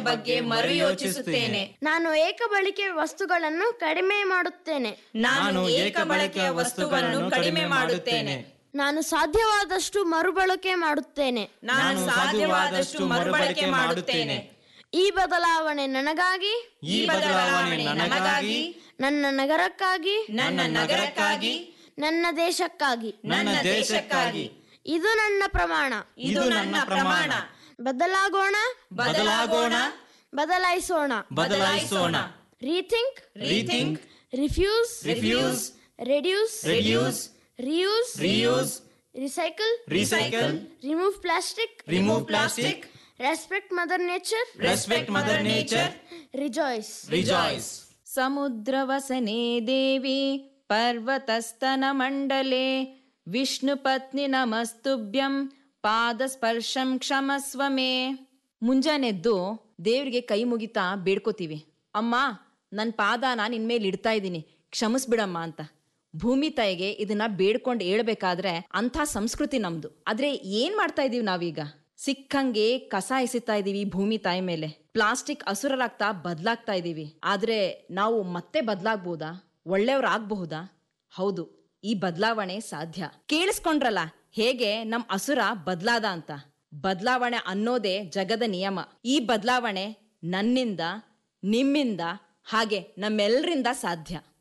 ಬಗ್ಗೆ ಮರುಯೋಚಿಸುತ್ತೇನೆ ನಾನು ಏಕಬಳಿಕೆ ವಸ್ತುಗಳನ್ನು ಕಡಿಮೆ ಮಾಡುತ್ತೇನೆ ನಾನು ಏಕ ಬಳಕೆಯ ವಸ್ತುವನ್ನು ಕಡಿಮೆ ಮಾಡುತ್ತೇನೆ ನಾನು ಸಾಧ್ಯವಾದಷ್ಟು ಮರುಬಳಕೆ ಮಾಡುತ್ತೇನೆ ನಾನು ಸಾಧ್ಯವಾದಷ್ಟು ಮರುಬಳಕೆ ಮಾಡುತ್ತೇನೆ ಈ ಬದಲಾವಣೆ ನನಗಾಗಿ ಈ ಬದಲಾವಣೆ ನನಗಾಗಿ ನನ್ನ ನಗರಕ್ಕಾಗಿ ನನ್ನ ನಗರಕ್ಕಾಗಿ ನನ್ನ ದೇಶಕ್ಕಾಗಿ ನನ್ನ ದೇಶಕ್ಕಾಗಿ ಇದು ನನ್ನ ಪ್ರಮಾಣ ಇದು ನನ್ನ ಪ್ರಮಾಣ ಬದಲಾಗೋಣ ಬದಲಾಗೋಣ ಬದಲಾಯಿಸೋಣ ಬದಲಾಯಿಸೋಣ rethink rethink refuse refuse reduce reduce reuse reuse recycle recycle remove plastic remove plastic respect mother nature respect mother nature rejoice rejoice समुद्रवसने देवी पर्वतस्तनमण्डले ವಿಷ್ಣುಪತ್ನಿ ನಮಸ್ತುಭ್ಯಂ ಪಾದಸ್ಪರ್ಶಂ ಕ್ಷಮಸ್ವ ಮೇ ಮುಂಜಾನೆದ್ದು ದೇವ್ರಿಗೆ ಕೈ ಮುಗಿತಾ ಬೇಡ್ಕೋತೀವಿ ಅಮ್ಮ ನನ್ನ ಪಾದನ ನಿನ್ ಮೇಲೆ ಇಡ್ತಾ ಇದ್ದೀನಿ ಕ್ಷಮಿಸ್ಬಿಡಮ್ಮ ಅಂತ ಭೂಮಿ ತಾಯಿಗೆ ಇದನ್ನ ಬೇಡ್ಕೊಂಡು ಹೇಳ್ಬೇಕಾದ್ರೆ ಅಂಥ ಸಂಸ್ಕೃತಿ ನಮ್ದು ಆದ್ರೆ ಏನ್ ಮಾಡ್ತಾ ಇದೀವಿ ನಾವೀಗ ಸಿಕ್ಕಂಗೆ ಕಸ ಎಸಿತಾ ಇದೀವಿ ಭೂಮಿ ತಾಯಿ ಮೇಲೆ ಪ್ಲಾಸ್ಟಿಕ್ ಅಸುರರಾಗ್ತಾ ಬದ್ಲಾಗ್ತಾ ಇದೀವಿ ಆದ್ರೆ ನಾವು ಮತ್ತೆ ಬದ್ಲಾಗ್ಬೋದಾ ಒಳ್ಳೆಯವ್ರಾಗಬಹುದಾ ಹೌದು ಈ ಬದಲಾವಣೆ ಸಾಧ್ಯ ಕೇಳಿಸ್ಕೊಂಡ್ರಲ್ಲ ಹೇಗೆ ನಮ್ ಅಸುರ ಬದ್ಲಾದ ಅಂತ ಬದಲಾವಣೆ ಅನ್ನೋದೇ ಜಗದ ನಿಯಮ ಈ ಬದಲಾವಣೆ ನನ್ನಿಂದ ನಿಮ್ಮಿಂದ ಹಾಗೆ ನಮ್ಮೆಲ್ಲರಿಂದ ಸಾಧ್ಯ